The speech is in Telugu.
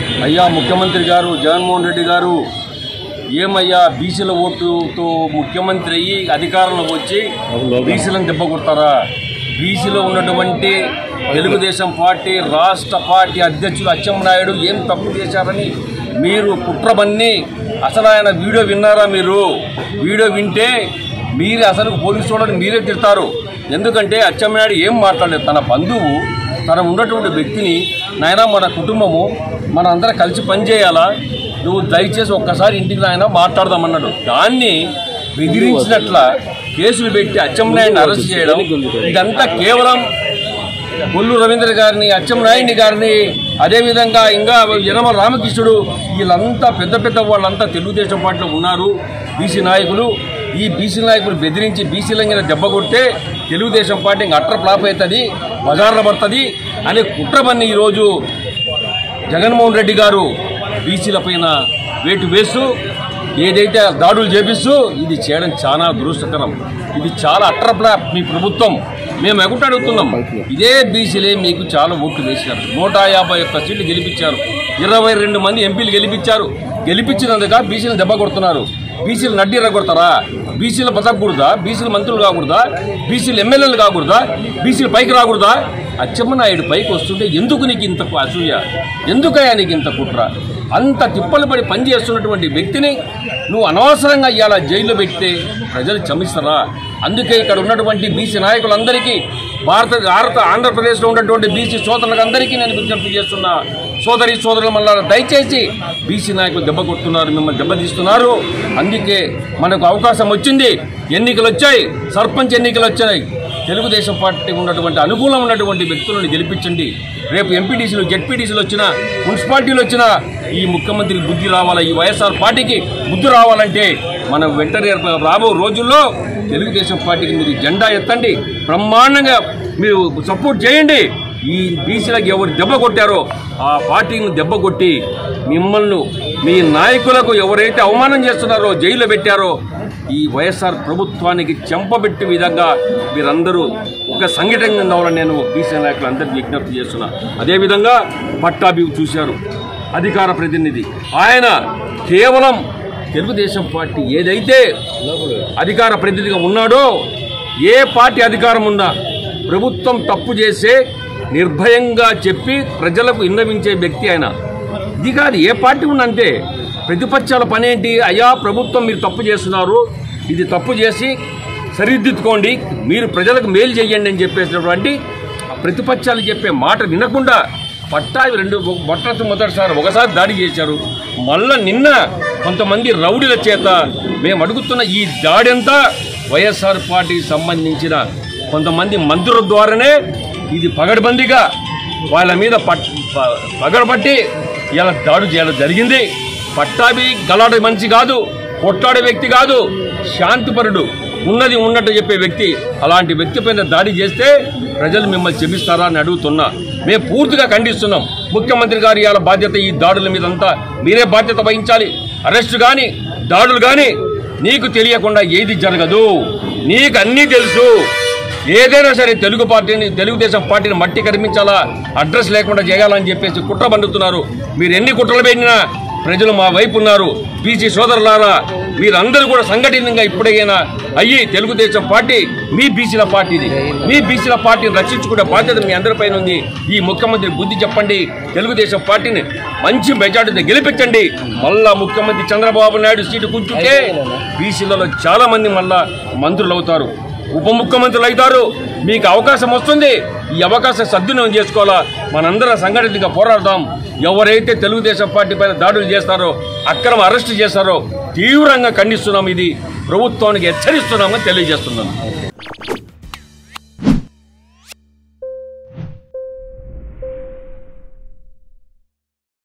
అయ్యా ముఖ్యమంత్రి గారు జగన్మోహన్ రెడ్డి గారు ఏమయ్యా బీసీల ఓటుతో ముఖ్యమంత్రి అయ్యి అధికారంలోకి వచ్చి బీసీలను దెబ్బ కొడతారా బీసీలో ఉన్నటువంటి తెలుగుదేశం పార్టీ రాష్ట్ర పార్టీ అధ్యక్షులు అచ్చెన్నాయుడు ఏం తప్పు చేశారని మీరు కుట్రబన్ని అసలు ఆయన వీడియో విన్నారా మీరు వీడియో వింటే మీరు అసలు పోలీసు వాళ్ళని మీరే తిడతారు ఎందుకంటే అచ్చెన్నాయుడు ఏం మాట్లాడలేదు తన బంధువు తన ఉన్నటువంటి వ్యక్తిని నాయన మన కుటుంబము మన అందరం కలిసి పనిచేయాలా నువ్వు దయచేసి ఒక్కసారి ఇంటికి నాయన మాట్లాడదామన్నాడు దాన్ని బెదిరించినట్ల కేసులు పెట్టి అచ్చెన్నాయుడిని అరెస్ట్ చేయడం ఇదంతా కేవలం కొల్లు రవీంద్ర గారిని అచ్చెన్నాయుడిని గారిని అదేవిధంగా ఇంకా యనమ రామకృష్ణుడు వీళ్ళంతా పెద్ద పెద్ద వాళ్ళంతా తెలుగుదేశం పార్టీలో ఉన్నారు బీసీ నాయకులు ఈ బీసీ నాయకులు బెదిరించి బీసీలంగిన దెబ్బ కొడితే తెలుగుదేశం పార్టీ ఇంకా అట్ర ఫ్లాప్ అవుతుంది బజార్లో పడుతుంది అనే కుట్రమని ఈరోజు జగన్మోహన్ రెడ్డి గారు బీసీల పైన వేటు వేస్తూ ఏదైతే దాడులు చేపిస్తూ ఇది చేయడం చాలా దురదృష్టకరం ఇది చాలా అట్రప్లా మీ ప్రభుత్వం మేము ఎగుట అడుగుతున్నాం ఇదే బీసీలే మీకు చాలా ఓట్లు వేశారు నూట యాభై ఒక్క సీట్లు గెలిపించారు ఇరవై రెండు మంది ఎంపీలు గెలిపించారు గెలిపించినందుక బీసీలు దెబ్బ కొడుతున్నారు బీసీలు నడ్డి ఎరగొడతారా బీసీలు బతకూడదా బీసీలు మంత్రులు కాకూడదా బీసీలు ఎమ్మెల్యేలు కాకూడదా బీసీలు పైకి రాకూడదా అచ్చెమ్మనాయుడు పైకి వస్తుంటే ఎందుకు నీకు ఇంత అసూయ ఎందుకయ్యా నీకు ఇంత కుట్ర అంత తిప్పలు పడి పనిచేస్తున్నటువంటి వ్యక్తిని నువ్వు అనవసరంగా ఇవాళ జైల్లో పెడితే ప్రజలు క్షమిస్తారా అందుకే ఇక్కడ ఉన్నటువంటి బీసీ నాయకులందరికీ భారత భారత ఆంధ్రప్రదేశ్లో ఉన్నటువంటి బీసీ సోదరులకు అందరికీ నేను విజ్ఞప్తి చేస్తున్నా సోదరి సోదరుల మళ్ళా దయచేసి బీసీ నాయకులు దెబ్బ కొడుతున్నారు మిమ్మల్ని దెబ్బతీస్తున్నారు అందుకే మనకు అవకాశం వచ్చింది ఎన్నికలు వచ్చాయి సర్పంచ్ ఎన్నికలు వచ్చాయి తెలుగుదేశం పార్టీ ఉన్నటువంటి అనుకూలం ఉన్నటువంటి వ్యక్తులను గెలిపించండి రేపు ఎంపీటీసీలు జెడ్పీటీసీలు వచ్చినా మున్సిపాలిటీలు వచ్చినా ఈ ముఖ్యమంత్రికి బుద్ధి రావాలా ఈ వైఎస్ఆర్ పార్టీకి బుద్ధి రావాలంటే మనం వెంటనే రాబో రోజుల్లో తెలుగుదేశం పార్టీకి మీరు జెండా ఎత్తండి బ్రహ్మాండంగా మీరు సపోర్ట్ చేయండి ఈ బీసీలకు ఎవరు దెబ్బ కొట్టారో ఆ పార్టీని దెబ్బ కొట్టి మిమ్మల్ని మీ నాయకులకు ఎవరైతే అవమానం చేస్తున్నారో జైల్లో పెట్టారో ఈ వైఎస్ఆర్ ప్రభుత్వానికి చెంపబెట్టే విధంగా మీరందరూ ఒక సంఘటన కావాలని నేను బీసీ నాయకులు అందరికీ విజ్ఞప్తి చేస్తున్నా అదేవిధంగా పట్టాభి చూశారు అధికార ప్రతినిధి ఆయన కేవలం తెలుగుదేశం పార్టీ ఏదైతే అధికార ప్రతినిధిగా ఉన్నాడో ఏ పార్టీ అధికారం ఉన్నా ప్రభుత్వం తప్పు చేసే నిర్భయంగా చెప్పి ప్రజలకు ఇన్నవించే వ్యక్తి ఆయన ఇది కాదు ఏ పార్టీ ఉందంటే ప్రతిపక్షాల పని ఏంటి అయ్యా ప్రభుత్వం మీరు తప్పు చేస్తున్నారు ఇది తప్పు చేసి సరిదిద్దుకోండి మీరు ప్రజలకు మేలు చేయండి అని చెప్పేసినటువంటి ప్రతిపక్షాలు చెప్పే మాట వినకుండా పట్టావి రెండు మొట్టటి మొదటిసారి ఒకసారి దాడి చేశారు మళ్ళా నిన్న కొంతమంది రౌడీల చేత మేము అడుగుతున్న ఈ దాడి అంతా వైఎస్ఆర్ పార్టీకి సంబంధించిన కొంతమంది మంత్రుల ద్వారానే ఇది పగడబందీగా వాళ్ళ మీద పట్ ప- పగడబట్టి ఇలా దాడి చేయడం జరిగింది పట్టాభి గలాడే మనిషి కాదు కొట్లాడే వ్యక్తి కాదు శాంతిపరుడు ఉన్నది ఉన్నట్టు చెప్పే వ్యక్తి అలాంటి వ్యక్తి పైన దాడి చేస్తే ప్రజలు మిమ్మల్ని క్షమిస్తారా అని అడుగుతున్నా మేము పూర్తిగా ఖండిస్తున్నాం ముఖ్యమంత్రి గారు ఇవాళ బాధ్యత ఈ దాడుల మీద అంతా మీరే బాధ్యత వహించాలి అరెస్టు కానీ దాడులు కానీ నీకు తెలియకుండా ఏది జరగదు నీకు అన్నీ తెలుసు ఏదైనా సరే తెలుగు పార్టీని తెలుగుదేశం పార్టీని మట్టి కరిపించాలా అడ్రస్ లేకుండా చేయాలని చెప్పేసి కుట్ర పండుతున్నారు మీరు ఎన్ని కుట్రలు పెట్టినా ప్రజలు మా వైపు ఉన్నారు బీసీ సోదరులారా మీరందరూ కూడా సంఘటితంగా ఇప్పుడైనా అయ్యి తెలుగుదేశం పార్టీ మీ బీసీల పార్టీది మీ బీసీల పార్టీని రక్షించుకునే బాధ్యత మీ అందరిపైన ఉంది ఈ ముఖ్యమంత్రి బుద్ధి చెప్పండి తెలుగుదేశం పార్టీని మంచి మెజార్టీతో గెలిపించండి మళ్ళా ముఖ్యమంత్రి చంద్రబాబు నాయుడు సీటు కూర్చుంటే బీసీలలో చాలా మంది మళ్ళా మంత్రులు అవుతారు ఉప ముఖ్యమంత్రులు అవుతారు మీకు అవకాశం వస్తుంది ఈ అవకాశం సద్వినియోగం చేసుకోవాలా మనందరం సంఘటితంగా పోరాడదాం ఎవరైతే తెలుగుదేశం పార్టీ పైన దాడులు చేస్తారో అక్రమ అరెస్ట్ చేస్తారో తీవ్రంగా ఖండిస్తున్నాం ఇది ప్రభుత్వానికి హెచ్చరిస్తున్నామని తెలియజేస్తున్నాను